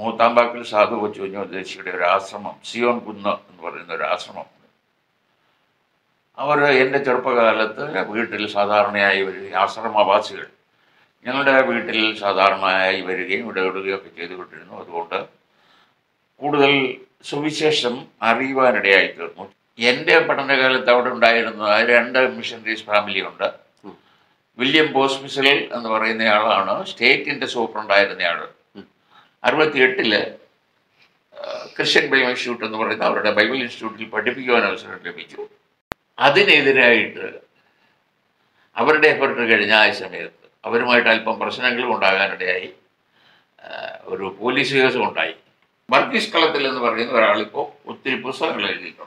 മൂത്താമ്പാക്കിൽ സാധു കൊച്ചു കുഞ്ഞുദേശിയുടെ ഒരു ആശ്രമം സിയോൺ കുന്ന് എന്ന് പറയുന്ന ഒരു ആശ്രമം അവർ എൻ്റെ ചെറുപ്പകാലത്ത് വീട്ടിൽ സാധാരണയായി വരികയും ആശ്രമവാസികൾ ഞങ്ങളുടെ വീട്ടിൽ സാധാരണയായി വരികയും ഇടപെടുകയും ഒക്കെ ചെയ്തുകൊണ്ടിരുന്നു അതുകൊണ്ട് കൂടുതൽ സുവിശേഷം അറിയുവാനിടയായി തീർന്നു എൻ്റെ പഠനകാലത്ത് അവിടെ ഉണ്ടായിരുന്ന രണ്ട് മിഷണറീസ് ഫാമിലി ഉണ്ട് വില്യം ബോസ്മിസൽ എന്ന് പറയുന്നയാളാണ് സ്റ്റേറ്റിൻ്റെ സൂപ്രണ്ടായിരുന്നയാൾ അറുപത്തി എട്ടില് ക്രിസ്ത്യൻ ബൈബിൾ ഇൻസ്റ്റിറ്റ്യൂട്ട് എന്ന് പറയുന്ന അവരുടെ ബൈബിൾ ഇൻസ്റ്റിറ്റ്യൂട്ടിൽ പഠിപ്പിക്കുവാൻ അവസരം ലഭിച്ചു അതിനെതിരായിട്ട് അവരുടെ എഫർട്ട് കഴിഞ്ഞ ആ സമയത്ത് അവരുമായിട്ട് അല്പം പ്രശ്നങ്ങളും ഉണ്ടാകാനിടയായി ആ, ഒരു പോലീസ് കേസും ഉണ്ടായി വർഗീസ് കളത്തിൽ എന്ന് പറയുന്ന ഒരാളിപ്പോൾ ഒത്തിരി പുസ്തകങ്ങൾ എഴുതിയിട്ടുണ്ട്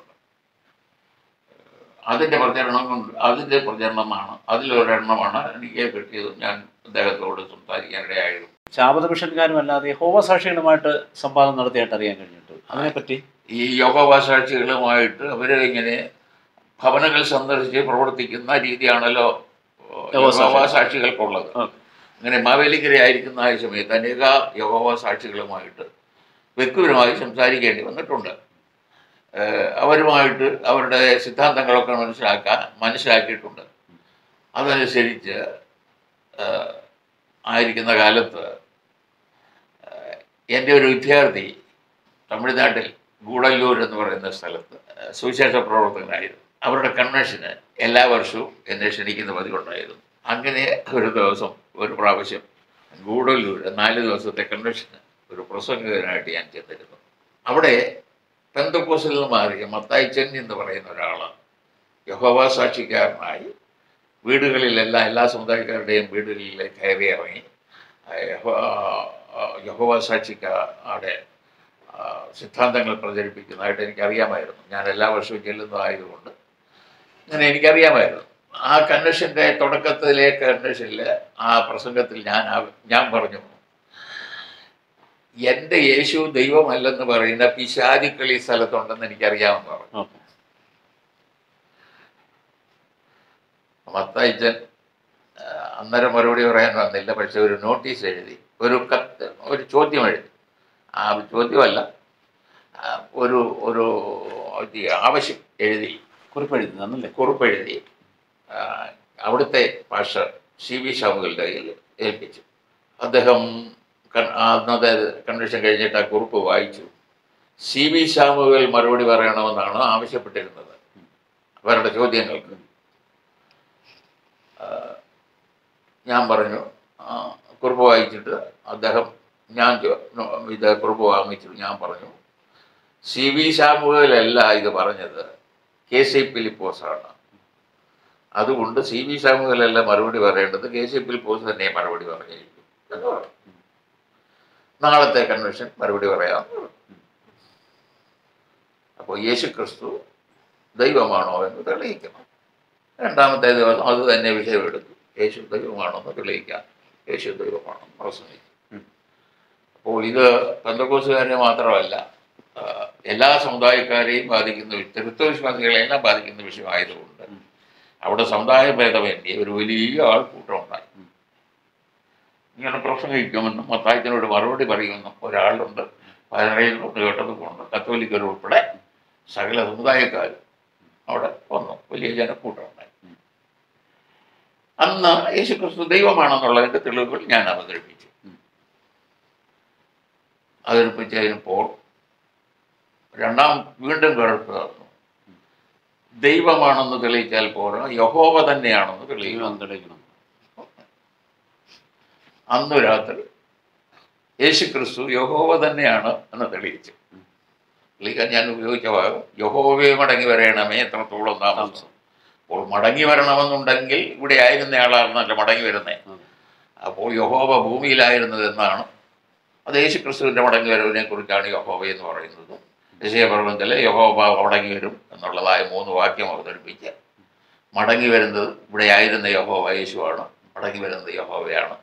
അതിൻ്റെ പ്രചരണം കൊണ്ട് അതിൻ്റെ പ്രചരണമാണ് അതിലൊരെണ്ണമാണ് എനിക്ക് കിട്ടിയത് ഞാൻ അദ്ദേഹത്തോട് സംസാരിക്കാനിടയായത് ശാബദ മിഷൻകാരും അല്ലാതെ യഹോവ സാക്ഷികളുമായിട്ട് സംവാദം നടത്തിയായിട്ട് അറിയാൻ കഴിഞ്ഞിട്ട് അതിനെപ്പറ്റി ഈ യോഗവാസാക്ഷികളുമായിട്ട് അവർ ഇങ്ങനെ ഭവനങ്ങൾ സന്ദർശിച്ച് പ്രവർത്തിക്കുന്ന രീതിയാണല്ലോ യഹോവസാക്ഷി. യോഗവാസാക്ഷികൾക്കുള്ളത് ആ. അങ്ങനെ മാവേലിക്കര ആയിരിക്കുന്ന ആ സമയത്ത് അനേക യോഗവാസാക്ഷികളുമായിട്ട് വ്യക്തിപരമായി സംസാരിക്കേണ്ടി വന്നിട്ടുണ്ട് ഏഹ് അവരുമായിട്ട് അവരുടെ സിദ്ധാന്തങ്ങളൊക്കെ മനസ്സിലാക്കാൻ മനസ്സിലാക്കിയിട്ടുണ്ട് അതനുസരിച്ച് ഏഹ് ആയിരിക്കുന്ന കാലത്ത് ഏഹ് എൻ്റെ ഒരു വിദ്യാർത്ഥി തമിഴ്നാട്ടിൽ ഗൂഡല്ലൂർ എന്ന് പറയുന്ന സ്ഥലത്ത് ഏഹ് സുവിശേഷ പ്രവർത്തകനായിരുന്നു അവരുടെ കൺവെൻഷന് എല്ലാ വർഷവും എന്നെ ക്ഷണിക്കുന്ന പതിവുണ്ടായിരുന്നു അങ്ങനെ ഒരു ദിവസം ഒരു പ്രാവശ്യം ഗൂഡല്ലൂർ നാല് ദിവസത്തെ കൺവെൻഷന് ഒരു പ്രസംഗകനായിട്ട് ഞാൻ ചെന്നിരുന്നു അവിടെ പെന്തക്കോസിൽ നിന്ന് മാറിയ മത്തായി ചെൻ എന്ന് പറയുന്ന ഒരാൾ യഹോവ സാക്ഷിക്കാരനായി വീടുകളിലെല്ലാം എല്ലാ സമുദായക്കാരുടെയും വീടുകളിലേക്ക് കയറി ഇറങ്ങി ആ, യഹോ- ആ, യഹോവ സാക്ഷിക്കാരുടെ ആ, സിദ്ധാന്തങ്ങൾ പ്രചരിപ്പിക്കുന്നതായിട്ട് എനിക്കറിയാമായിരുന്നു ഞാൻ എല്ലാ വർഷവും ചെല്ലുന്നതായതുകൊണ്ട് അങ്ങനെ എനിക്കറിയാമായിരുന്നു ആ കൺവെൻഷൻ്റെ തുടക്കത്തിലെ കൺവെൻഷനിൽ ആ പ്രസംഗത്തിൽ ഞാൻ ആ- ഞാൻ പറഞ്ഞു എൻ്റെ യേശു ദൈവമല്ലെന്ന് പറയുന്ന പിശാചുക്കൾ ഈ സ്ഥലത്തുണ്ടെന്ന് എനിക്കറിയാമെന്ന് പറഞ്ഞു ഓക്കെ മത്തയച്ചൻ ആ, അന്നേരം മറുപടി പറയാൻ വന്നില്ല പക്ഷെ ഒരു നോട്ടീസ് എഴുതി ഒരു കത്ത് ഒരു ചോദ്യം എഴുതി ആ ചോദ്യമല്ല ആ, ഒരു ഒരു ഇത് ആവശ്യം എഴുതി കുറിപ്പെഴുതി നന്നല്ലേ കുറിപ്പ് എഴുതി ആ, അവിടുത്തെ പാഷ സി വി ഷാമുകളുടെ കയ്യിൽ ഏൽപ്പിച്ചു അദ്ദേഹം കൺ- അന്നത്തെ കൺവെൻഷൻ കഴിഞ്ഞിട്ട് ആ കുറിപ്പ് വായിച്ചു സി വി ഷാമുകൾ മറുപടി പറയണമെന്നാണ് ആവശ്യപ്പെട്ടിരുന്നത് അവരുടെ ചോദ്യങ്ങൾക്ക് ആ, ഞാൻ പറഞ്ഞു ആ, കുറിപ്പ് വായിച്ചിട്ട് അദ്ദേഹം ഞാൻ ചോ- നോ- ഇത് കുറിപ്പ് വാങ്ങിച്ചു ഞാൻ പറഞ്ഞു സി വി ഷാമുകളല്ല ഇത് പറഞ്ഞത് കെ സി ഫിലിപ്പോസാണ് അതുകൊണ്ട് സി വി ഷാമുകളല്ല മറുപടി പറയേണ്ടത് കെ സി ഫിലിപ്പോസ് തന്നെ മറുപടി പറഞ്ഞിരിക്കും എന്ന് പറഞ്ഞു നാളത്തെ കൺവെൻഷൻ മറുപടി പറയാം അപ്പോൾ യേശു ക്രിസ്തു ദൈവമാണോ എന്ന് തെളിയിക്കണം രണ്ടാമത്തെ ദിവസം അത് തന്നെ വിഷയമെടുത്തു യേശു ദൈവമാണോ എന്ന് തെളിയിക്കാം യേശു ദൈവമാണോ എന്ന് പ്രസംഗിച്ചു അപ്പോൾ ഇത് പെന്തക്കോസുകാരെ മാത്രമല്ല ആ, എല്ലാ സമുദായക്കാരെയും ബാധിക്കുന്ന തൃത്വവിശ്വാസികളെല്ലാം ബാധിക്കുന്ന വിഷയമായതുകൊണ്ട് അവിടെ സമുദായ ഭേദമേന്യേ ഒരു വലിയ ആൾക്കൂട്ടം ഉണ്ടായി ഇങ്ങനെ പ്രസംഗിക്കുമെന്നും മത്തായത്തിനോട് മറുപടി പറയുമെന്നും ഒരാളുണ്ട് പതിനേഴിലുണ്ട് കേട്ടതുകൊണ്ട് കത്തോലിക്കർ ഉൾപ്പെടെ സകല സമുദായക്കാരും അവിടെ വന്നു വലിയ ജനക്കൂട്ടം ഉണ്ടായി അന്ന് യേശുക്രിസ്തു ദൈവമാണെന്നുള്ളതിൻ്റെ തെളിവുകൾ ഞാൻ അവതരിപ്പിച്ചു അവതരിപ്പിച്ചതിനിപ്പോൾ രണ്ടാം വീണ്ടും കറുപ്പ് തന്നു ദൈവമാണെന്ന് തെളിയിച്ചാൽ പോരാ യഹോവ തന്നെയാണെന്ന് തെളിയിക്കണം ദൈവം തെളിയിക്കണം അന്ന് രാത്രി യേശുക്രിസ്തു യഹോവ തന്നെയാണ് എന്ന് തെളിയിച്ചു തെളിയിക്കാൻ ഞാൻ ഉപയോഗിച്ച ഭാഗം യഹോവയെ മടങ്ങി വരയണമേ എത്രത്തോളം താമസം അപ്പോൾ മടങ്ങി വരണമെന്നുണ്ടെങ്കിൽ ഇവിടെ ആയിരുന്ന ആളാണെന്നല്ല മടങ്ങി വരുന്നേ അതെ. അപ്പോൾ യഹോവ ഭൂമിയിലായിരുന്നത് എന്നാണ് അത് യേശുക്രിസ്തുവിൻ്റെ മടങ്ങി വരവിനെ കുറിച്ചാണ് യഹോവ എന്ന് പറയുന്നത് യശയപർവ്വത്തിൽ യഹോവ മടങ്ങി വരും എന്നുള്ളതായ മൂന്ന് വാക്യം അവതരിപ്പിച്ച് മടങ്ങി വരുന്നത് ഇവിടെ ആയിരുന്ന യഹോവ യേശുവാണ് മടങ്ങി വരുന്നത് യഹോവയാണ്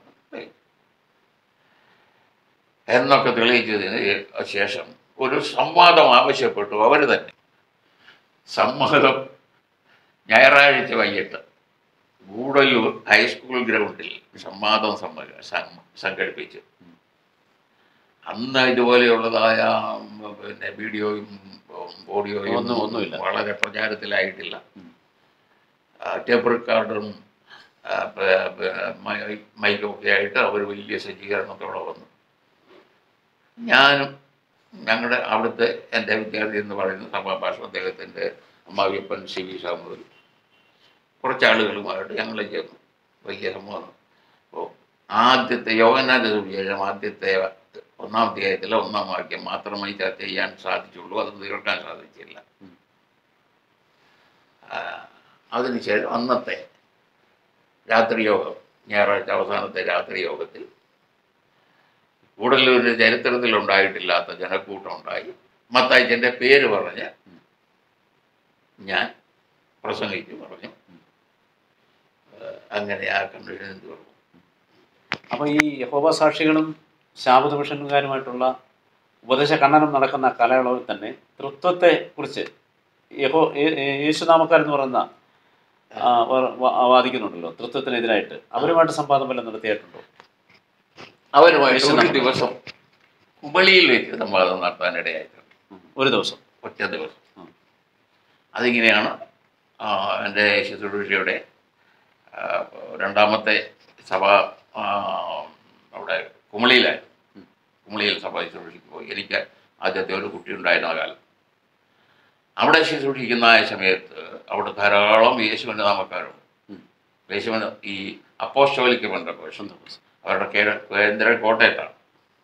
എന്നൊക്കെ തെളിയിച്ചതിന് ശേഷം ഒരു സംവാദം ആവശ്യപ്പെട്ടു അവർ തന്നെ സമ്മതം ഞായറാഴ്ച വൈകിട്ട് ഗൂഡല്ലൂർ ഹൈസ്കൂൾ ഗ്രൗണ്ടിൽ സംവാദം സമ്മ- സം- സംഘടിപ്പിച്ചു അന്ന് ഇതുപോലെയുള്ളതായ ഉം, പിന്നെ വീഡിയോയും ഉം, ഓഡിയോയും ഒന്നും- ഒന്നുമില്ല. വളരെ പ്രചാരത്തിലായിട്ടില്ല ഉം. ആ, ടേപ്പ് റെക്കോർഡറും ആ, പ- പ- മൈ- മൈക്കും ഒക്കെ ആയിട്ട് അവർ വലിയ സജ്ജീകരണത്തോടെ വന്നു ഞാനും ഞങ്ങളുടെ അവിടുത്തെ എൻ്റെ വിദ്യാർത്ഥി എന്ന് പറയുന്ന സഭാഭാഷ അദ്ദേഹത്തിൻ്റെ അമ്മാവിയപ്പൻ സി വി സാമൂൽ കുറച്ച് ആളുകളുമായിട്ട് ഞങ്ങൾ ചേർന്നു വലിയ സംഭവം അപ്പോൾ ആദ്യത്തെ യോഗനാഥ സുവിശേഷം ആദ്യത്തെ ഒന്നാം അധ്യായത്തിലെ ഒന്നാം വാക്യം മാത്രമേ ചർച്ച ചെയ്യാൻ സാധിച്ചുള്ളൂ അത് തീർക്കാൻ സാധിച്ചില്ല ഉം. ആ, അതിനുശേഷം അന്നത്തെ രാത്രി യോഗം ഞായറാഴ്ച അവസാനത്തെ രാത്രി യോഗത്തിൽ കൂടല്ലൂരിൻ്റെ ചരിത്രത്തിൽ ഉണ്ടായിട്ടില്ലാത്ത ജനക്കൂട്ടം ഉണ്ടായി മത്തായിച്ചൻ്റെ പേര് പറഞ്ഞ് ഞാൻ പ്രസംഗിച്ചു പറഞ്ഞു ഏഹ് അങ്ങനെ ആ കൺവെൻഷൻ തീർന്നു അപ്പോൾ ഈ യഹോവ സാക്ഷികളും ശാബദ മിഷനുകാരുമായിട്ടുള്ള ഉപദേശ ഖണ്ഡനം നടക്കുന്ന കാലയളവിൽ തന്നെ തൃത്വത്തെ കുറിച്ച് യഹോ യേ- യേ- യേശുനാമക്കാരെന്ന് പറയുന്ന ആ, വ- വ- വാദിക്കുന്നുണ്ടല്ലോ തൃത്വത്തിനെതിരായിട്ട് അവരുമായിട്ട് സംവാദം വല്ലതും നടത്തിയിട്ടുണ്ടോ അവരുമായിട്ട് ഒരു യേശുനാമം. ദിവസം കുമളിയിൽ വെച്ച് സംവാദം നടത്താനിടയായിട്ടുണ്ട് ഒരു ദിവസം ഒറ്റ ദിവസം ഉം. അതിങ്ങനെയാണ് ആ, എൻ്റെ ശുശ്രൂഷയുടെ ആ, രണ്ടാമത്തെ സഭ ആ, അവിടെ കുമളിയിലായിരുന്നു ഉം. കുമളിയിൽ സഭ ശുശ്രൂഷയ്ക്ക് പോയി എനിക്ക് ആദ്യത്തെ ഒരു കുട്ടി ഉണ്ടായിരുന്ന കാലം അവിടെ ശുശ്രൂഷിക്കുന്ന ആ സമയത്ത് അവിടെ ധാരാളം യേശുവിൻ്റെ നാമക്കാരുണ്ട് ഉം. യേശുവിന് ഈ അപ്പോസ്റ്റോലിക്ക് ബന്ധപ്പെട്ട സ്വന്തം അവരുടെ കേര കേന്ദ്ര കോട്ടയത്താണ്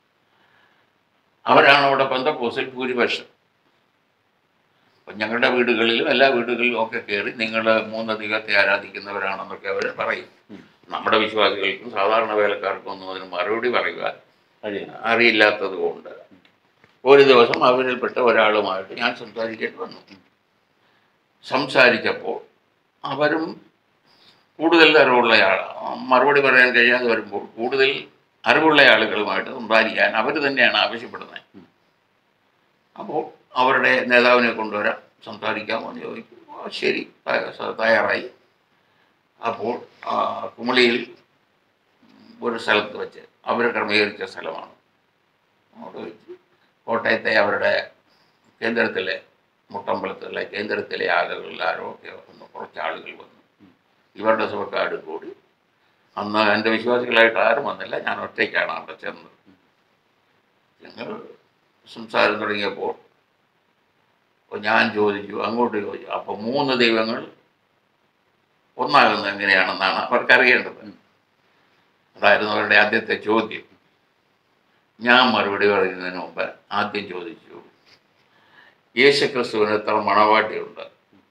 അവരാണ് അവിടെ പന്തക്കോസിൽ ഭൂരിപക്ഷം അപ്പം ഞങ്ങളുടെ വീടുകളിലും എല്ലാ വീടുകളിലും ഒക്കെ കയറി നിങ്ങൾ മൂന്ന് ദൈവത്തെ ആരാധിക്കുന്നവരാണെന്നൊക്കെ അവർ പറയും ഉം. നമ്മുടെ വിശ്വാസികൾക്കും സാധാരണ വേലക്കാർക്കും ഒന്നും അതിന് മറുപടി പറയുവാൻ കഴിയില്ല അറിയില്ലാത്തത് കൊണ്ട് ഒരു ദിവസം അവരിൽപ്പെട്ട ഒരാളുമായിട്ട് ഞാൻ സംസാരിക്കേണ്ടി വന്നു സംസാരിച്ചപ്പോൾ അവരും കൂടുതൽ അറിവുള്ള ആൾ മറുപടി പറയാൻ കഴിയാതെ വരുമ്പോൾ കൂടുതൽ അറിവുള്ള ആളുകളുമായിട്ട് സംസാരിക്കാൻ അവർ തന്നെയാണ് ആവശ്യപ്പെടുന്നത് അപ്പോൾ അവരുടെ നേതാവിനെ കൊണ്ടുവരാം സംസാരിക്കാമോ എന്ന് ചോദിച്ചു "ആ, ശരി ത- സ- തയ്യാറായി അപ്പോൾ ആ, കുമളിയിൽ ഒരു സ്ഥലത്ത് വെച്ച് അവർ ക്രമീകരിച്ച സ്ഥലമാണ് അവിടെ വെച്ച് കോട്ടയത്തെ അവരുടെ കേന്ദ്രത്തിലെ മുട്ടമ്പലത്തിലെ കേന്ദ്രത്തിലെ ആളുകളിൽ ആരോ ഒക്കെ വന്നു കുറച്ച് ആളുകൾ വന്നു ഇവരുടെ സുഖക്കാട് കൂടി അന്ന് എൻ്റെ വിശ്വാസികളായിട്ട് ആരും വന്നില്ല ഞാൻ ഒറ്റയ്ക്കാണ് അവിടെ ചെന്നത് ഞങ്ങൾ സംസാരം തുടങ്ങിയപ്പോൾ അപ്പോൾ ഞാൻ ചോദിച്ചു അങ്ങോട്ട് ചോദിച്ചു അപ്പോൾ മൂന്ന് ദൈവങ്ങൾ ഒന്നാകുന്നത് എങ്ങനെയാണെന്നാണ് അവർക്കറിയേണ്ടത് അതായിരുന്നു അവരുടെ ആദ്യത്തെ ചോദ്യം ഞാൻ മറുപടി പറയുന്നതിന് മുമ്പ് ആദ്യം ചോദിച്ചു യേശുക്രിസ്തുവിന് എത്ര മണവാട്ടിയുണ്ട്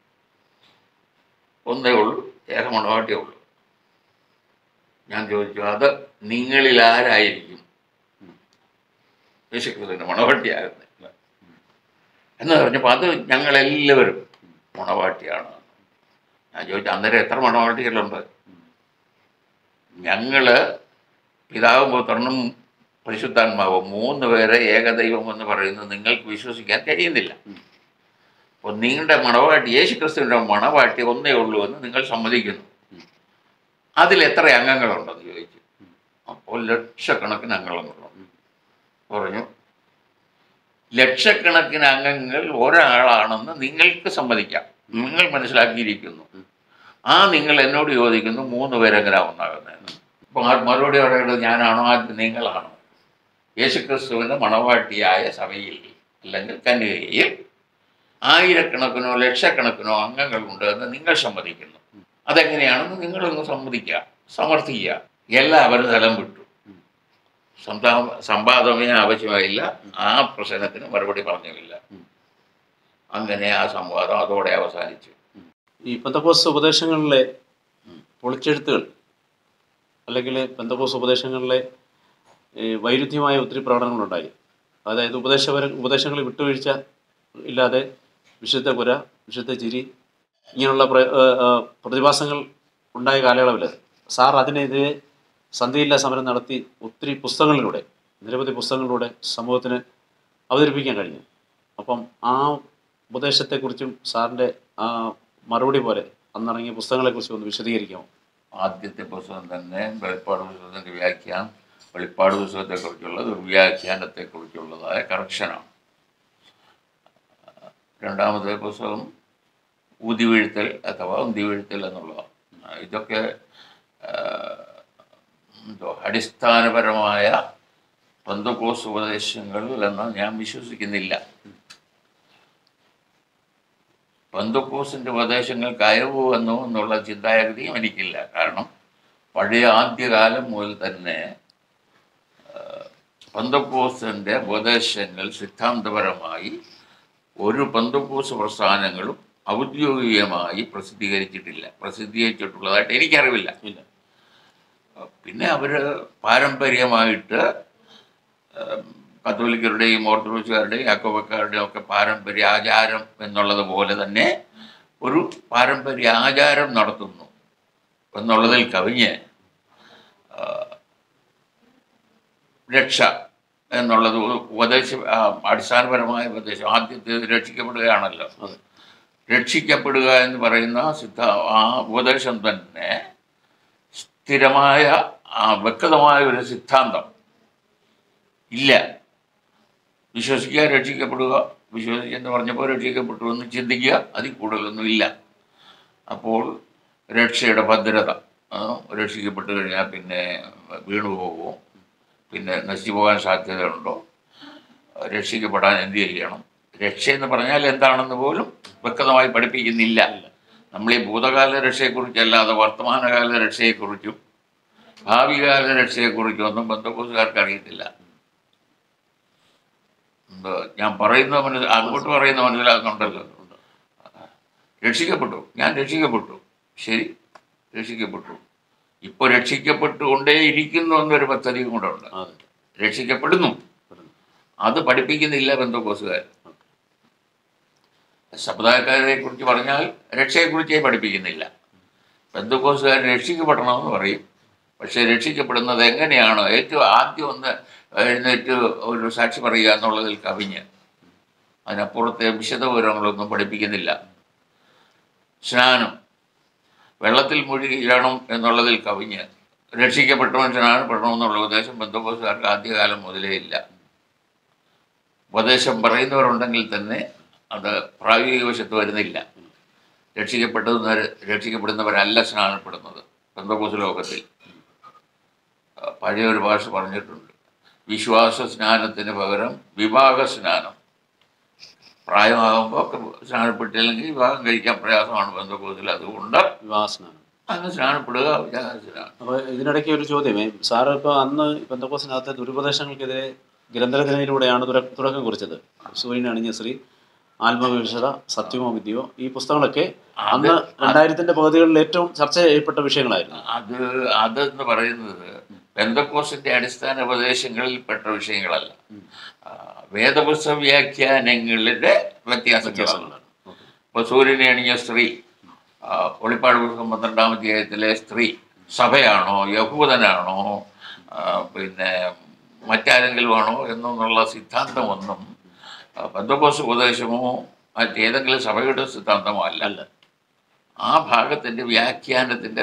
ഒന്നേ ഉള്ളൂ ഏക മണവാട്ടിയേ ഉള്ളൂ ഞാൻ ചോദിച്ചു അത് നിങ്ങളിൽ ആരായിരിക്കും യേശുക്രിസ്തുവിന് മണവാട്ടിയാകുന്നത് എന്ന് പറഞ്ഞപ്പോൾ അത് ഞങ്ങളെല്ലാവരും മണവാട്ടിയാണ് ഞാൻ ചോദിച്ചു അന്നേരം എത്ര മണവാട്ടികളുണ്ട് ഞങ്ങള് പിതാവും പുത്രനും പരിശുദ്ധാത്മാവും മൂന്ന് പേരെ ഏകദൈവം എന്ന് പറയുന്നത് നിങ്ങൾക്ക് വിശ്വസിക്കാൻ കഴിയുന്നില്ല അപ്പോൾ നിങ്ങളുടെ മണവാട്ടി യേശു ക്രിസ്തുവിൻ്റെ മണവാട്ടി ഒന്നേ ഉള്ളൂ എന്ന് നിങ്ങൾ സമ്മതിക്കുന്നു അതിൽ എത്ര അംഗങ്ങളുണ്ടെന്ന് ചോദിച്ചു അപ്പോൾ ലക്ഷക്കണക്കിന് അംഗങ്ങളുണ്ട് പറഞ്ഞു ലക്ഷക്കണക്കിന് അംഗങ്ങൾ ഒരാളാണെന്ന് നിങ്ങൾക്ക് സമ്മതിക്കാം നിങ്ങൾ മനസ്സിലാക്കിയിരിക്കുന്നു ആ നിങ്ങൾ എന്നോട് ചോദിക്കുന്നു മൂന്ന് പേരെങ്ങനെ ഒന്നാകുന്നതെന്ന് അപ്പോൾ ആ മറുപടി പറയുന്നത് ഞാനാണോ അത് നിങ്ങളാണോ യേശുക്രിസ്തുവിൻ്റെ മണവാട്ടിയായ സഭയിൽ അല്ലെങ്കിൽ കന്യകയിൽ ആയിരക്കണക്കിനോ ലക്ഷക്കണക്കിനോ അംഗങ്ങളുണ്ട് എന്ന് നിങ്ങൾ സമ്മതിക്കുന്നു അതെങ്ങനെയാണെന്ന് നിങ്ങളൊന്ന് സമ്മതിക്കുക സമർത്ഥിക്കുക എല്ലാവരും സ്ഥലം വിട്ടു സംസാ സംവാദമേ ആവശ്യമായില്ല ആ പ്രശ്നത്തിന് മറുപടി പറഞ്ഞില്ല അങ്ങനെ ആ സംവാദം അതോടെ അവസാനിച്ചു ഈ പെന്തക്കോസ് ഉപദേശങ്ങളിലെ പൊളിച്ചെഴുത്തുകൾ അല്ലെങ്കിൽ പെന്തക്കോസ് ഉപദേശങ്ങളിലെ ഈ വൈരുദ്ധ്യമായ ഒത്തിരി പ്രകടനങ്ങളുണ്ടായി അതായത് ഉപദേശപര ഉപദേശങ്ങളിൽ വിട്ടുവീഴ്ച ഇല്ലാതെ വിശുദ്ധ പുര വിശുദ്ധ ചിരി ഇങ്ങനെയുള്ള പ്ര ഏഹ് ഏഹ് പ്രതിഭാസങ്ങൾ ഉണ്ടായ കാലയളവിൽ സാർ അതിനെതിരെ സന്ധിയില്ലാ സമരം നടത്തി ഒത്തിരി പുസ്തകങ്ങളിലൂടെ നിരവധി പുസ്തകങ്ങളിലൂടെ സമൂഹത്തിന് അവതരിപ്പിക്കാൻ കഴിഞ്ഞു അപ്പം ആ ഉപദേശത്തെക്കുറിച്ചും സാറിൻ്റെ ആ മറുപടി പോലെ അന്നിറങ്ങിയ പുസ്തകങ്ങളെക്കുറിച്ച് ഒന്ന് വിശദീകരിക്കാമോ ആദ്യത്തെ പുസ്തകം തന്നെ വെളിപ്പാട് പുസ്തകത്തിൻ്റെ വ്യാഖ്യാനം വെളിപ്പാട് പുസ്തകത്തെക്കുറിച്ചുള്ള ദുർവ്യാഖ്യാനത്തെക്കുറിച്ചുള്ളതായ കറക്ഷനാണ് രണ്ടാമത്തെ പുസ്തകം ഊതിവീഴ്ത്തൽ അഥവാ ഉന്തിവീഴ്ത്തൽ എന്നുള്ളതാണ് ഇതൊക്കെ ആ, എന്തോ അടിസ്ഥാനപരമായ പന്തക്കോസ് ഉപദേശങ്ങൾ എന്ന് ഞാൻ വിശ്വസിക്കുന്നില്ല പന്തക്കോസിൻ്റെ ഉപദേശങ്ങൾ കയറു വന്നു എന്നുള്ള ചിന്താഗതിയും എനിക്കില്ല കാരണം പഴയ ആദ്യകാലം മുതൽ തന്നെ പന്തക്കോസിൻ്റെ ഉപദേശങ്ങൾ സിദ്ധാന്തപരമായി ഒരു പന്തക്കോസ് പ്രസ്ഥാനങ്ങളും ഔദ്യോഗികമായി പ്രസിദ്ധീകരിച്ചിട്ടില്ല പ്രസിദ്ധീകരിച്ചിട്ടുള്ളതായിട്ട് എനിക്കറിവില്ല ഇല്ല പിന്നെ അവർ പാരമ്പര്യമായിട്ട് ഉം, കത്തോലിക്കരുടെയും ഓർത്തഡോക്സുകാരുടെയും യാക്കോബക്കാരുടെയും ഒക്കെ പാരമ്പര്യ ആചാരം എന്നുള്ളത് പോലെ തന്നെ ഒരു പാരമ്പര്യ ആചാരം നടത്തുന്നു എന്നുള്ളതിൽ കവിഞ്ഞ് ആ, രക്ഷ എന്നുള്ളത് ഉപദേശം ആ, അടിസ്ഥാനപരമായ ഉപദേശം ആദ്യത്തെ രക്ഷിക്കപ്പെടുകയാണല്ലോ അതെ രക്ഷിക്കപ്പെടുക എന്ന് പറയുന്ന സിദ്ധ ആ ഉപദേശം തന്നെ സ്ഥിരമായ ആ വ്യക്തമായ ഒരു സിദ്ധാന്തം ഇല്ല വിശ്വസിക്കുക രക്ഷിക്കപ്പെടുക വിശ്വസിച്ചെന്ന് പറഞ്ഞപ്പോൾ രക്ഷിക്കപ്പെട്ടു എന്ന് ചിന്തിക്കുക അതിൽ കൂടുതലൊന്നും ഇല്ല അപ്പോൾ രക്ഷയുടെ ഭദ്രത ആ, രക്ഷിക്കപ്പെട്ട് കഴിഞ്ഞാൽ പിന്നെ വീണു പോകുമോ പിന്നെ നശിച്ചു പോകാൻ സാധ്യതയുണ്ടോ രക്ഷിക്കപ്പെടാൻ എന്ത് ചെയ്യണം രക്ഷ എന്ന് പറഞ്ഞാൽ എന്താണെന്ന് പോലും വ്യക്തമായി പഠിപ്പിക്കുന്നില്ല നമ്മൾ ഈ ഭൂതകാല രക്ഷയെക്കുറിച്ചല്ലാതെ വർത്തമാനകാല രക്ഷയെക്കുറിച്ചും ഭാവികാല രക്ഷയെക്കുറിച്ചും ഒന്നും ബന്ധക്കോസുകാർക്ക് അറിയത്തില്ല എന്തോ ഞാൻ പറയുന്നത് മനസ്സിൽ അങ്ങോട്ട് പറയുന്ന മനസ്സിലാക്കുന്നുണ്ടല്ലോ രക്ഷിക്കപ്പെട്ടു ഞാൻ രക്ഷിക്കപ്പെട്ടു ശരി രക്ഷിക്കപ്പെട്ടു ഇപ്പോൾ രക്ഷിക്കപ്പെട്ടുകൊണ്ടേ ഇരിക്കുന്നു എന്നൊരു പദ്ധതിയും കൂടെ ഉണ്ട് അതെ രക്ഷിക്കപ്പെടുന്നു അത് പഠിപ്പിക്കുന്നില്ല ബന്ധുക്കോസുകാർ സമുദായക്കാരെ കുറിച്ച് പറഞ്ഞാൽ രക്ഷയെക്കുറിച്ചേ പഠിപ്പിക്കുന്നില്ല ബന്ധുക്കോസുകാർ രക്ഷിക്കപ്പെടണമെന്ന് പറയും പക്ഷേ രക്ഷിക്കപ്പെടുന്നത് എങ്ങനെയാണ് ഏറ്റവും ആദ്യം ഒന്ന് എഴുന്നേറ്റ് ഒരു സാക്ഷി പറയുക എന്നുള്ളതിൽ കവിഞ്ഞ് അതിനപ്പുറത്തെ വിശദവിവരങ്ങളൊന്നും പഠിപ്പിക്കുന്നില്ല സ്നാനം വെള്ളത്തിൽ മുഴുകിയിടണം എന്നുള്ളതിൽ കവിഞ്ഞ് രക്ഷിക്കപ്പെട്ടവൻ സ്നാനപ്പെടണമെന്നുള്ള ഉപദേശം ബന്ധുക്കോസുകാർക്ക് ആദ്യകാലം മുതലേ ഇല്ല ഉപദേശം പറയുന്നവരുണ്ടെങ്കിൽ തന്നെ അത് പ്രായോഗിക വശത്ത് വരുന്നില്ല രക്ഷിക്കപ്പെട്ടത് രക്ഷിക്കപ്പെടുന്നവരല്ല സ്നാനപ്പെടുന്നത് ബന്ധക്കോസ് ലോകത്തിൽ ആ, പഴയ ഒരു ഭാഷ പറഞ്ഞിട്ടുണ്ട് വിശ്വാസ സ്നാനത്തിന് പകരം വിവാഹ സ്നാനം പ്രായമാകുമ്പോൾ ഒക്കെ സ്നാനപ്പെട്ടില്ലെങ്കിൽ വിവാഹം കഴിക്കാൻ പ്രയാസമാണ് ബന്ധക്കോസിൽ അതുകൊണ്ട് വിവാസനാണ് അങ്ങ് സ്നാനപ്പെടുക വിവാഹ സ്നാനം അപ്പോൾ ഇതിനിടയ്ക്ക് ഒരു ചോദ്യമേ സാറ് ഇപ്പോൾ അന്ന് പെന്തക്കോസിനകത്തെ ദുരുപദേശങ്ങൾക്കെതിരെ ഗ്രന്ഥരചനയിലൂടെയാണ് തുര- തുടക്കം കുറിച്ചത് സൂര്യൻ അണിഞ്ഞ ശ്രീ ആത്മവിവശത സത്യമോ വിദ്യയോ ഈ പുസ്തകങ്ങളൊക്കെ അന്ന് രണ്ടായിരത്തിന്റെ പകുതികളിൽ ഏറ്റവും ചർച്ച ചെയ്യപ്പെട്ട വിഷയങ്ങളായിരുന്നു അത് അതെന്ന് പറയുന്നത് ബന്ധക്കോസിന്റെ അടിസ്ഥാന ഉപദേശങ്ങളിൽ പെട്ട വിഷയങ്ങളല്ല ആ, വേദപുസ്തക വ്യാഖ്യാനങ്ങളുടെ വ്യത്യാസങ്ങളാണ് വ്യത്യാസങ്ങളാണ് ഓക്കെ. ഇപ്പോൾ സൂര്യനെ അണിഞ്ഞ സ്ത്രീ ആ, വെളിപ്പാട് പുസ്തകം പന്ത്രണ്ടാം അധ്യായത്തിലെ സ്ത്രീ സഭയാണോ യഹൂദനാണോ ആ, പിന്നെ മറ്റാരെങ്കിലും ആണോ എന്നുള്ള സിദ്ധാന്തമൊന്നും ആ, ബന്ധക്കോസ് ഉപദേശമോ മറ്റേതെങ്കിലും സഭയുടെ സിദ്ധാന്തമോ അല്ല അല്ല ആ ഭാഗത്തിൻ്റെ വ്യാഖ്യാനത്തിൻ്റെ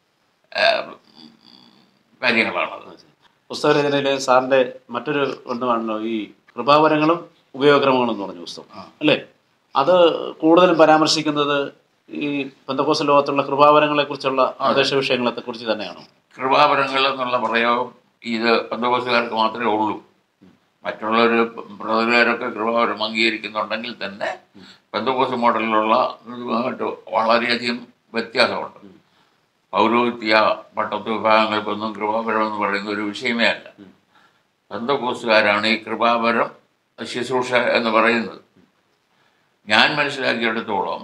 കാര്യങ്ങളാണത് പുസ്തകരചനയിലെ സാറിന്റെ മറ്റൊരു ഒന്നുമാണല്ലോ ഈ കൃപാവരങ്ങളും ഉപയോഗക്രമങ്ങളും എന്ന് പറഞ്ഞ പുസ്തകം ആ. അല്ലേ അത് കൂടുതലും പരാമർശിക്കുന്നത് ഈ പെന്തക്കോസ് ലോകത്തുള്ള കൃപാവരങ്ങളെ കുറിച്ചുള്ള ഉപദേശ വിഷയങ്ങളെ കുറിച്ച് തന്നെയാണോ കൃപാപരങ്ങൾ എന്നുള്ള പ്രയോഗം ഇത് ബന്ധുക്കോസുകാർക്ക് മാത്രമേ ഉള്ളൂ മറ്റുള്ളവർ ബ്രദറുകാരൊക്കെ കൃപാപരം അംഗീകരിക്കുന്നുണ്ടെങ്കിൽ തന്നെ ബന്ധുക്കോസ് മോഡലിലുള്ള ഇതുമായിട്ട് വളരെയധികം വ്യത്യാസമുണ്ട് പൗരോഹിത്യ പട്ടത്വ വിഭാഗങ്ങൾക്കൊന്നും കൃപാപരം എന്ന് പറയുന്ന ഒരു വിഷയമേ അല്ല ബന്ധുക്കോസുകാരാണ് ഈ കൃപാപരം ശുശ്രൂഷ എന്ന് പറയുന്നത് ഞാൻ മനസ്സിലാക്കിയെടുത്തോളം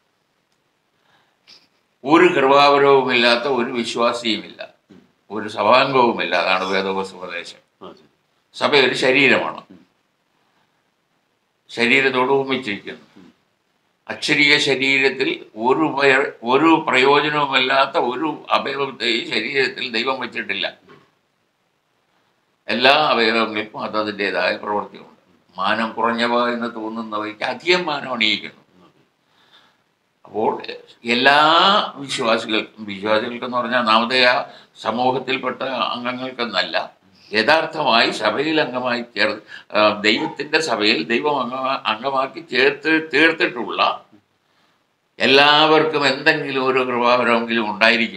ഒരു കൃപാപരവുമില്ലാത്ത ഒരു വിശ്വാസിയുമില്ല ഒരു സഭാംഗവുമില്ല അതാണ് വേദോപസ ഉപദേശം സഭ ഒരു ശരീരമാണ് ശരീരത്തോട് ഉപമിച്ചിരിക്കുന്നു അക്ഷരീയ ശരീരത്തിൽ ഒരു പയ- ഒരു പ്രയോജനവുമില്ലാത്ത ഒരു അവയവത്തെയും ശരീരത്തിൽ ദൈവം വെച്ചിട്ടില്ല എല്ലാ അവയവങ്ങൾക്കും അതതിൻ്റെതായ പ്രവൃത്തിയുണ്ട് മാനം കുറഞ്ഞവ എന്ന് തോന്നുന്നവയ്ക്ക് അധികം മാനം അണിയിക്കുന്നു അപ്പോൾ എല്ലാ വിശ്വാസികൾക്കും വിശ്വാസികൾക്കെന്ന് പറഞ്ഞാൽ നാമതയ സമൂഹത്തിൽപ്പെട്ട അംഗങ്ങൾക്കെന്നല്ല യഥാർത്ഥമായി സഭയിൽ അംഗമായി ചേർ ആ, ദൈവത്തിൻ്റെ സഭയിൽ ദൈവം അംഗ അംഗമാക്കി ചേർത്ത് തീർത്തിട്ടുള്ള എല്ലാവർക്കും എന്തെങ്കിലും ഒരു കൃപാവരമെങ്കിലും ഉണ്ടായിരിക്കും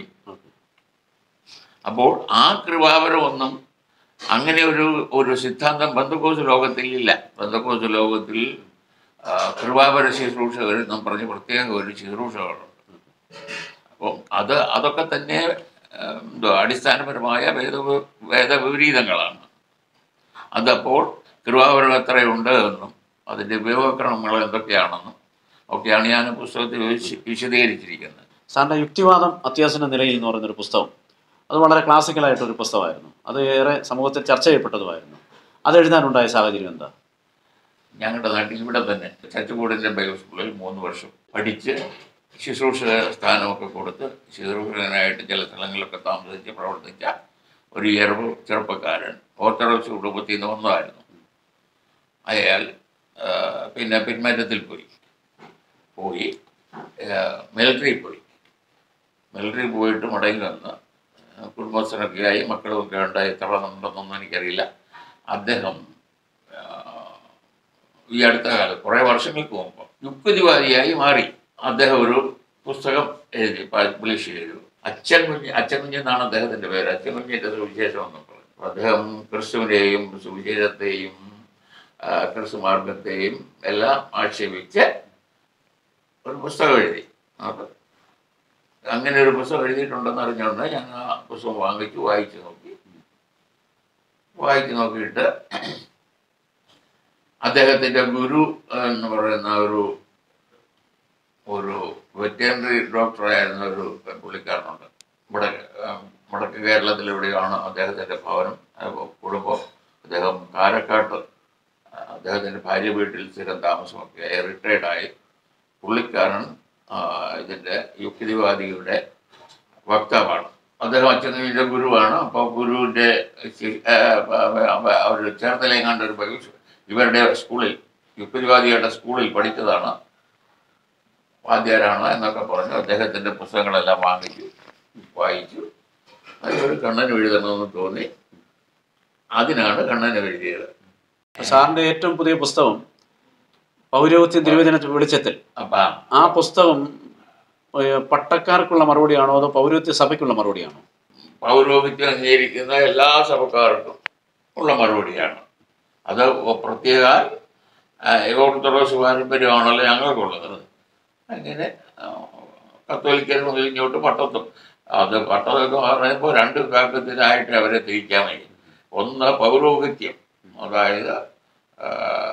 അപ്പോൾ ആ കൃപാവരമൊന്നും അങ്ങനെ ഒരു ഒരു സിദ്ധാന്തം ബന്ധുക്കോസ് ലോകത്തിൽ ഇല്ല ബന്ധുക്കോസ് ലോകത്തിൽ ആ, കൃപാവര ശുശ്രൂഷകർ എന്നും പറഞ്ഞ് പ്രത്യേക ഒരു ശുശ്രൂഷകളുണ്ട് അപ്പം അത് അതൊക്കെ തന്നെ ആ, എന്തോ അടിസ്ഥാനപരമായ വേദ വേദവിപരീതങ്ങളാണ് അതപ്പോൾ കൃപാവരം എത്രയുണ്ട് എന്നും അതിൻ്റെ ഉപയോഗക്രമങ്ങൾ എന്തൊക്കെയാണെന്നും ഒക്കെയാണ് ഞാൻ പുസ്തകത്തിൽ വിശ- വിശദീകരിച്ചിരിക്കുന്നത് സാറിൻ്റെ യുക്തിവാദം അത്യാസന നിലയിൽ എന്ന് പറയുന്നൊരു പുസ്തകം അത് വളരെ ക്ലാസിക്കലായിട്ടൊരു പുസ്തകമായിരുന്നു അത് ഏറെ സമൂഹത്തിൽ ചർച്ച ചെയ്യപ്പെട്ടതുമായിരുന്നു അത് എഴുതാനുണ്ടായ സാഹചര്യം എന്താ ഞങ്ങളുടെ നാട്ടിൽ ഇവിടെ തന്നെ ചച്ചുകൂടിൻ്റെ ബൈബിൾ സ്കൂളിൽ മൂന്ന് വർഷം പഠിച്ച് ശുശ്രൂഷക സ്ഥാനമൊക്കെ കൊടുത്ത് ശുശ്രൂഷകനായിട്ട് ചില സ്ഥലങ്ങളിലൊക്കെ താമസിച്ച് പ്രവർത്തിച്ച ഒരു ചെറു ചെറുപ്പക്കാരൻ ഓർത്തഡോക്സ് കുടുംബത്തിൽ നിന്ന് വന്നതായിരുന്നു അയാൾ ആ, പിന്നെ പിന്മാറ്റത്തിൽ പോയി പോയി മിലിറ്ററി പോയി മിലിറ്ററി പോയിട്ട് മടങ്ങി വന്ന് കുടുംബസ്ഥനൊക്കെ ആയി മക്കളുമൊക്കെ ഉണ്ടായി എത്ര ഉണ്ടെന്നൊന്നും എനിക്കറിയില്ല അദ്ദേഹം ആ, ഈ അടുത്ത കാലത്ത് കുറേ വർഷങ്ങൾക്ക് മുമ്പ് യുക്തിവാദിയായി മാറി അദ്ദേഹം ഒരു പുസ്തകം എഴുതി പബ്ലിഷ് ചെയ്തു അച്ഛൻ കുഞ്ഞ് അച്ഛൻ കുഞ്ഞെന്നാണ് അദ്ദേഹത്തിൻ്റെ പേര് അച്ഛൻ കുഞ്ഞിൻ്റെ സുവിശേഷം എന്ന് പറഞ്ഞു അപ്പോൾ അദ്ദേഹം ക്രിസ്തുവിനെയും സുവിശേഷത്തെയും ആ, ക്രിസ്തു മാർഗത്തെയും എല്ലാം ആക്ഷേപിച്ച് ഒരു പുസ്തകം എഴുതി അപ്പോൾ അങ്ങനെ ഒരു പുസ്തകം എഴുതിയിട്ടുണ്ടെന്ന് അറിഞ്ഞുകൊണ്ട് ഞാൻ ആ പുസ്തകം വാങ്ങിച്ചു വായിച്ചു നോക്കി വായിച്ചു നോക്കിയിട്ട് അദ്ദേഹത്തിൻ്റെ ഗുരു എന്ന് പറയുന്ന ഒരു ഒരു വെറ്ററിനറി ഡോക്ടറായിരുന്ന ഒരു പുള്ളിക്കാരനുണ്ട് ഇവിടെ ആ, വടക്ക് കേരളത്തിൽ എവിടെയാണ് അദ്ദേഹത്തിൻ്റെ ഭവനം ആ, കുടുംബം അദ്ദേഹം കാരക്കാട്ട് ആ, അദ്ദേഹത്തിൻ്റെ ഭാര്യ വീട്ടിൽ സ്ഥിരം താമസമൊക്കെ ആയി റിട്ടയർഡായി പുള്ളിക്കാരൻ ആ, ഇതിൻ്റെ യുക്തിവാദിയുടെ വക്താവാണ് അദ്ദേഹം അച്ഛൻ്റെ ഗുരുവാണ് അപ്പോൾ ഗുരുവിൻ്റെ ശി- ആ, ആ, ആ, അവർ ചേർത്തലേങ്ങാണ്ട് ഒരു ബൈബിൾ ഇവരുടെ സ്കൂളിൽ യുക്തിവാദികളുടെ സ്കൂളിൽ പഠിച്ചതാണ് വാദ്യാരാണ് എന്നൊക്കെ പറഞ്ഞു അദ്ദേഹത്തിൻ്റെ പുസ്തകങ്ങളെല്ലാം വാങ്ങിച്ചു വായിച്ചു അതിലൊരു കണ്ണൻ എഴുതണമെന്ന് തോന്നി അതിനാണ് കണ്ണൻ എഴുതിയത് സാറിൻ്റെ ഏറ്റവും പുതിയ പുസ്തകം പൗരോഹിത്യ തിരുവചന വെളിച്ചത്തിൽ അപ്പം ആ പുസ്തകം ഏഹ്, പട്ടക്കാർക്കുള്ള മറുപടിയാണോ അതോ പൗരോഹിത്യ സഭയ്ക്കുള്ള മറുപടിയാണോ പൗരോഹിത്യം അംഗീകരിക്കുന്ന എല്ലാ സഭക്കാർക്കും ഉള്ള മറുപടിയാണ് അത് പ്രത്യേക ആ, ഓർത്തഡോക്സ് പാരമ്പര്യമാണല്ലോ ഞങ്ങൾക്കുള്ളത് അങ്ങനെ ആ, കത്തോലിക്കർ മുതൽ ഇങ്ങോട്ട് പട്ടത്തും അത് പട്ടത്തൊക്കെ പറയുമ്പോൾ രണ്ട് വിഭാഗത്തിലായിട്ട് അവരെ തിരിക്കാൻ വയ്യ ഒന്ന് പൗരോഹിത്യം അതായത് ആ,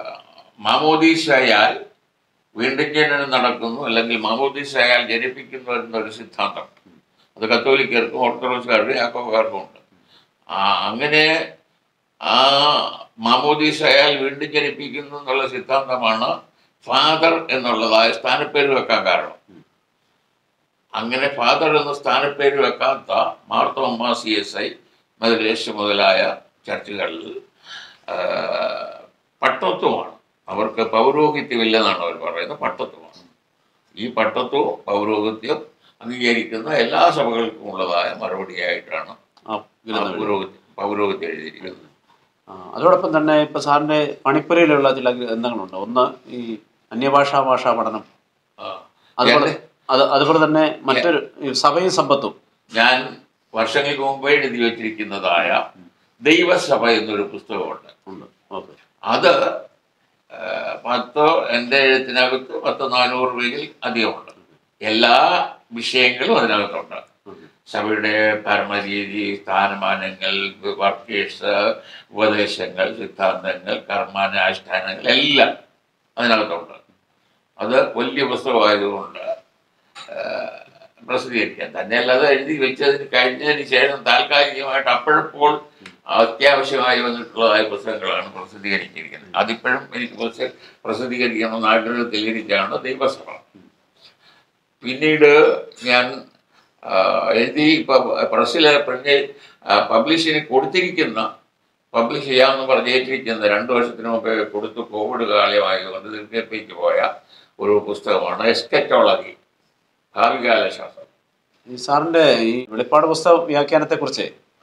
മാമോദീസായാൽ വീണ്ടും ജനനം നടക്കുന്നു അല്ലെങ്കിൽ മാമോദീസായാൽ ജനിപ്പിക്കുന്നു എന്നൊരു സിദ്ധാന്തം അത് കത്തോലിക്കർക്കും ഓർത്തഡോക്സുകാർക്കും യാക്കോബുകാർക്കും ഉണ്ട് ആ അങ്ങനെ ആ മാമോദീസായാൽ വീണ്ടും ജനിപ്പിക്കുന്നു എന്നുള്ള സിദ്ധാന്തമാണ് ഫാദർ എന്നുള്ളതായ സ്ഥാനപ്പേര് വെക്കാൻ കാരണം അങ്ങനെ ഫാദർ എന്ന സ്ഥാനപ്പേര് വെക്കാത്ത മാർത്തോമ്മ സി എസ് ഐ മദ്രേശ് മുതലായ ചർച്ചുകളിൽ ആ, പട്ടത്വമാണ് അവർക്ക് പൗരോഹിത്യമില്ലെന്നാണ് അവർ പറയുന്നത് പട്ടത്വമാണ് ഈ പട്ടത്വവും പൗരോഹിത്യം അംഗീകരിക്കുന്ന എല്ലാ സഭകൾക്കും ഉള്ളതായ മറുപടിയായിട്ടാണ് ആ ആ ഗ്രന്ഥം എഴുതി. പൗരോഹിത്യം പൗരോഹിത്യം എഴുതിയിരിക്കുന്നത് ആ, അതോടൊപ്പം തന്നെ ഇപ്പൊ സാറിന്റെ പണിപ്പുരയിലുള്ള ചില ഗ്രന്ഥങ്ങളുണ്ട് ഒന്ന് ഈ അന്യഭാഷാ ഭാഷാ പഠനം ആ. അതുപോലെ ഞാൻ- അത് അതുപോലെ തന്നെ മറ്റൊരു ഈ സഭയും സമ്പത്തും ഞാൻ വർഷങ്ങൾക്ക് മുമ്പ് എഴുതി വച്ചിരിക്കുന്നതായ ദൈവസഭ എന്നൊരു പുസ്തകമുണ്ട് ഉണ്ട് ഓക്കെ അത് ആ, പത്തോ എൻ്റെ എഴുത്തിനകത്ത് പത്ത് നാനൂറ് പേജിൽ അധികമുണ്ട് എല്ലാ വിഷയങ്ങളും അതിനകത്തുണ്ട് സഭയുടെ ഭരണരീതി സ്ഥാനമാനങ്ങൾ വർക്കേഴ്സ് ഉപദേശങ്ങൾ സിദ്ധാന്തങ്ങൾ കർമാനുഷ്ഠാനങ്ങൾ എല്ലാം അതിനകത്തുണ്ട് അത് വലിയ പുസ്തകമായതുകൊണ്ട് ആ, പ്രസിദ്ധീകരിക്കാൻ തന്നെയല്ല അത് എഴുതി വെച്ചതിന് കഴിഞ്ഞതിന് ശേഷം താൽക്കാലികമായിട്ട് അപ്പോഴപ്പോൾ അത്യാവശ്യമായി വന്നിട്ടുള്ളതായ പുസ്തകങ്ങളാണ് പ്രസിദ്ധീകരിച്ചിരിക്കുന്നത് അതിപ്പോഴും എനിക്ക് പുസ്തകം പ്രസിദ്ധീകരിക്കണമെന്ന് ആഗ്രഹത്തിലിരിക്കുകയാണ് ദൈവസഭ പിന്നീട് ഞാൻ ആ, എഴുതി ഇപ്പോൾ പ്രസ്സിൽ പ്രിന്റ് പബ്ലിഷിന് കൊടുത്തിരിക്കുന്ന പബ്ലിഷ് ചെയ്യാമെന്ന് പറഞ്ഞേറ്റിരിക്കുന്ന രണ്ട് വർഷത്തിന് മുമ്പേ കൊടുത്തു കോവിഡ് കാലമായതുകൊണ്ട് ദീർഘിപ്പിച്ച് പോയ ഒരു പുസ്തകമാണ് എസ്കറ്റോളജി ഭാവികാല ശാസ്ത്രം ഈ സാറിന്റെ ഈ വെളിപ്പാട് പുസ്തക വ്യാഖ്യാനത്തെ കുറിച്ച്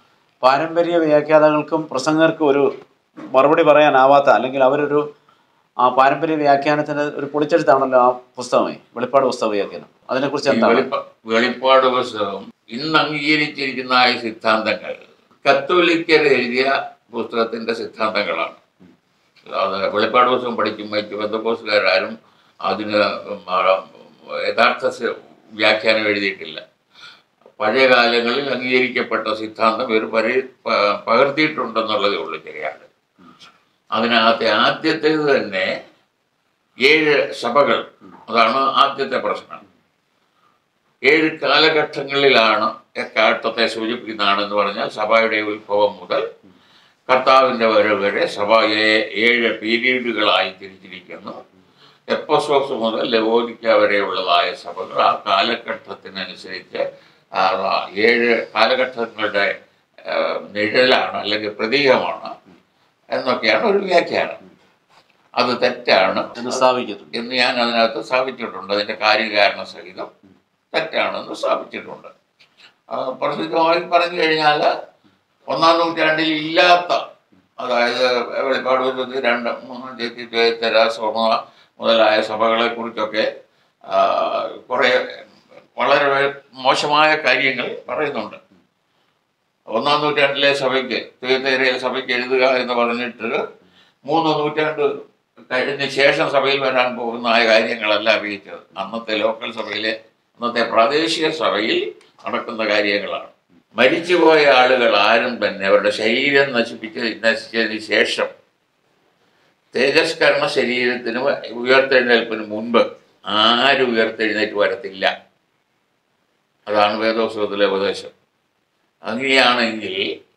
പാരമ്പര്യ വ്യാഖ്യാതാക്കൾക്കും പ്രസംഗർക്കും ഒരു മറുപടി പറയാനാവാത്ത അല്ലെങ്കിൽ അവരൊരു ആ പാരമ്പര്യ വ്യാഖ്യാനത്തിന് ഒരു പൊളിച്ചെടുത്താണല്ലോ ആ പുസ്തകമേ വെളിപ്പാട് പുസ്തക വ്യാഖ്യാനം അതിനെക്കുറിച്ച് ഈ എന്താണ് വെളിപ്പ- വെളിപ്പാട് പുസ്തകം ഇന്ന് അംഗീകരിച്ചിരിക്കുന്ന ഈ സിദ്ധാന്തങ്ങൾ കത്തോലിക്കർ എഴുതിയ പുസ്തകത്തിന്റെ സിദ്ധാന്തങ്ങളാണ് അത് വെളിപ്പാട് പുസ്തകം പഠിക്കും മറ്റു ബന്ധക്കോസുകാരും അതിന് മ- യഥാർത്ഥ സ- വ്യാഖ്യാനം എഴുതിയിട്ടില്ല പഴയ കാലങ്ങളിൽ അംഗീകരിക്കപ്പെട്ട സിദ്ധാന്തം ഇവർ പരി പ- പകർത്തിയിട്ടുണ്ടെന്നുള്ളതേ ഉള്ളൂ ശരിയാണ് അതിനകത്തെ ആദ്യത്തേത് തന്നെ ഏഴ് സഭകൾ അതാണ് ആദ്യത്തെ പ്രശ്നം ഏഴ് കാലഘട്ടങ്ങളിലാണ് എക്കാട്ടത്തെ സൂചിപ്പിക്കുന്നതാണെന്ന് പറഞ്ഞാൽ സഭയുടെ ഉത്ഭവം മുതൽ കർത്താവിൻ്റെ വരവ് വരെ സഭ ഏ- ഏഴ് പീരീഡുകളായി തിരിച്ചിരിക്കുന്നു എപ്പസോസ് മുതൽ ലവോദിക്ക വരെയുള്ളതായ സഭകൾ ആ കാലഘട്ടത്തിനനുസരിച്ച് ആ ഏഴ് കാലഘട്ടങ്ങളുടെ ആ, നിഴലാണ് അല്ലെങ്കിൽ പ്രതീകമാണ് എന്നൊക്കെയാണ് ഒരു വ്യാഖ്യാനം അത് തെറ്റാണ് എന്ന് സ്ഥാപിക്കുന്നുണ്ട് എന്ന് ഞാൻ അതിനകത്ത് സ്ഥാപിച്ചിട്ടുണ്ട് അതിൻ്റെ കാര്യകാരണ സഹിതം തെറ്റാണെന്ന് സ്ഥാപിച്ചിട്ടുണ്ട് ആ, പ്രസിദ്ധമായി പറഞ്ഞു കഴിഞ്ഞാൽ ഒന്നാം നൂറ്റാണ്ടിൽ ഇല്ലാത്ത അതായത് വെളിപ്പാട് പുസ്തകത്തിൽ രണ്ട് മൂന്നാം ചേച്ചി ദ്വൈതര സ്വർണ മുതലായ സഭകളെ കുറിച്ചൊക്കെ കുറേ വളരെ മോശമായ കാര്യങ്ങൾ പറയുന്നുണ്ട് ഒന്നാം നൂറ്റാണ്ടിലെ സഭയ്ക്ക് ദ്വൈതരയിലെ സഭയ്ക്ക് എഴുതുക എന്ന് പറഞ്ഞിട്ട് മൂന്ന് നൂറ്റാണ്ട് കഴിഞ്ഞ ശേഷം സഭയിൽ വരാൻ പോകുന്ന ആ കാര്യങ്ങളല്ല അറിയിച്ചത് അന്നത്തെ ലോക്കൽ സഭയിലെ അന്നത്തെ പ്രാദേശിക സഭയിൽ നടക്കുന്ന കാര്യങ്ങളാണ് മരിച്ചുപോയ ആളുകൾ ആരും തന്നെ അവരുടെ ശരീരം നശിപ്പിച്ച് നശിച്ചതിന് ശേഷം തേജസ്കരണ ശരീരത്തിന് ഉയർത്തെഴുന്നേൽപ്പിന് മുൻപ് ആരും ഉയർത്തെഴുന്നേറ്റ് വരത്തില്ല അതാണ് വേദോത്സവത്തിലെ ഉപദേശം അങ്ങനെയാണെങ്കിൽ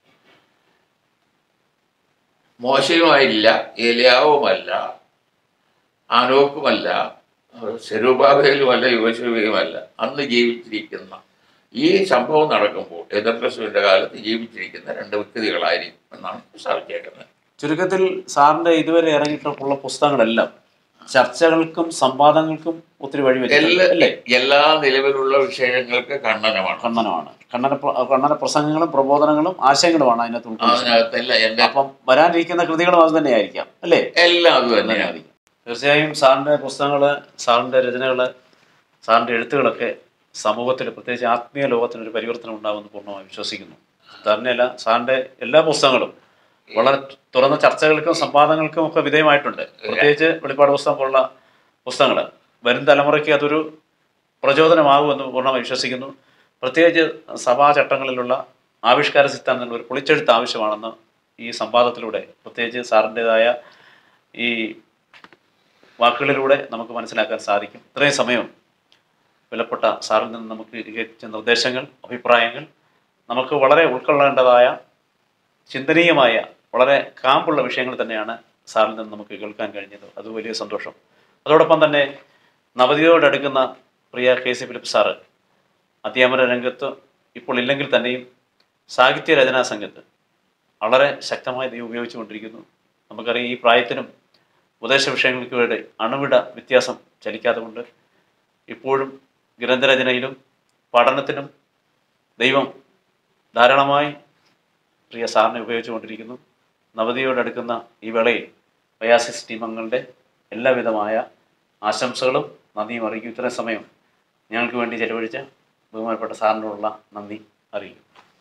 മോശയുമായില്ല ഏലിയാവുമല്ല ആനോക്കുമല്ല സെരൂബാബയിലുമല്ല യുവശുവയുമല്ല അന്ന് ജീവിച്ചിരിക്കുന്ന ഈ സംഭവം നടക്കുമ്പോൾ എതിർക്രിസ്തുവിൻ്റെ കാലത്ത് ജീവിച്ചിരിക്കുന്ന രണ്ട് വ്യക്തികളായിരിക്കും എന്നാണ് സ്ഥാപിച്ചേക്കുന്നത് ചുരുക്കത്തിൽ സാറിന്റെ ഇതുവരെ ഇറങ്ങിയിട്ടുള്ള പുസ്തകങ്ങളെല്ലാം ചർച്ചകൾക്കും സംവാദങ്ങൾക്കും ഒത്തിരി വഴി എല്ലാ അല്ലേ എല്ലാ നിലവിലുള്ള വിഷയങ്ങൾക്ക് ഖണ്ഡനമാണ് ഖണ്ഡനമാണ് ഖണ്ഡന പ്ര- ഖണ്ഡന പ്രസംഗങ്ങളും പ്രബോധനങ്ങളും ആശയങ്ങളുമാണ് അതിനകത്ത് ഉൾക്കൊള്ളുന്നത് അതിനകത്തല്ല എൻ്റെ അപ്പം വരാനിരിക്കുന്ന കൃതികളും അത് തന്നെയായിരിക്കാം അല്ലേ എല്ലാം അത് തന്നെയാണ് തന്നെയായിരിക്കും തീർച്ചയായും സാറിന്റെ പുസ്തകങ്ങള് സാറിന്റെ രചനകള് സാറിന്റെ എഴുത്തുകളൊക്കെ സമൂഹത്തിൽ പ്രത്യേകിച്ച് ആത്മീയ ലോകത്തിന് ഒരു പരിവർത്തനം ഉണ്ടാകുമെന്ന് പൂർണ്ണമായി വിശ്വസിക്കുന്നു തന്നെയല്ല സാറിന്റെ എല്ലാ പുസ്തകങ്ങളും വളരെ തുറന്ന ചർച്ചകൾക്കും സംവാദങ്ങൾക്കും ഒക്കെ വിധേയമായിട്ടുണ്ട് പ്രത്യേകിച്ച് വെളിപ്പാട് പുസ്തകം പോലുള്ള പുസ്തകങ്ങൾ വരും തലമുറയ്ക്ക് അതൊരു പ്രചോദനമാകുമെന്ന് പൂർണ്ണമായി വിശ്വസിക്കുന്നു പ്രത്യേകിച്ച് സഭാ ചട്ടങ്ങളിലുള്ള ആവിഷ്കാര സിദ്ധാന്തങ്ങൾ ഒരു പൊളിച്ചെഴുത്ത് ആവശ്യമാണെന്ന് ഈ സംവാദത്തിലൂടെ പ്രത്യേകിച്ച് സാറിൻ്റെതായ ഈ വാക്കുകളിലൂടെ നമുക്ക് മനസ്സിലാക്കാൻ സാധിക്കും ഇത്രയും സമയം വിലപ്പെട്ട സാറിൽ നിന്ന് നമുക്ക് ലഭിച്ച നിർദ്ദേശങ്ങൾ അഭിപ്രായങ്ങൾ നമുക്ക് വളരെ ഉൾക്കൊള്ളേണ്ടതായ ചിന്തനീയമായ വളരെ കാമ്പുള്ള വിഷയങ്ങൾ തന്നെയാണ് സാറിൽ നിന്ന് നമുക്ക് കേൾക്കാൻ കഴിഞ്ഞത് അത് വലിയ സന്തോഷം അതോടൊപ്പം തന്നെ നവതിയോടടുക്കുന്ന പ്രിയ കെ സി ഫിലിപ്പ് സാറ് അധ്യാപന രംഗത്ത് ഇപ്പോൾ ഇല്ലെങ്കിൽ തന്നെയും സാഹിത്യ രചനാ സംഘത്ത് വളരെ ശക്തമായി ദൈവം ഉപയോഗിച്ചുകൊണ്ടിരിക്കുന്നു നമുക്കറിയാം ഈ പ്രായത്തിനും ഉപദേശ വിഷയങ്ങൾക്ക് വേണ്ടി അണുവിട വ്യത്യാസം ചലിക്കാതെ കൊണ്ട് ഇപ്പോഴും ഗ്രന്ഥരചനയിലും പഠനത്തിനും ദൈവം ധാരാളമായി പ്രിയ സാറിനെ ഉപയോഗിച്ചുകൊണ്ടിരിക്കുന്നു നവതിയോടടുക്കുന്ന ഈ വേളയിൽ വയാസിസ് ടീമങ്ങളുടെ എല്ലാവിധമായ ആശംസകളും നന്ദിയും അറിയിക്കും ഇത്രയും സമയം ഞങ്ങൾക്ക് വേണ്ടി ചെലവഴിച്ച ബഹുമാനപ്പെട്ട സാറിനോടുള്ള നന്ദി അറിയിക്കും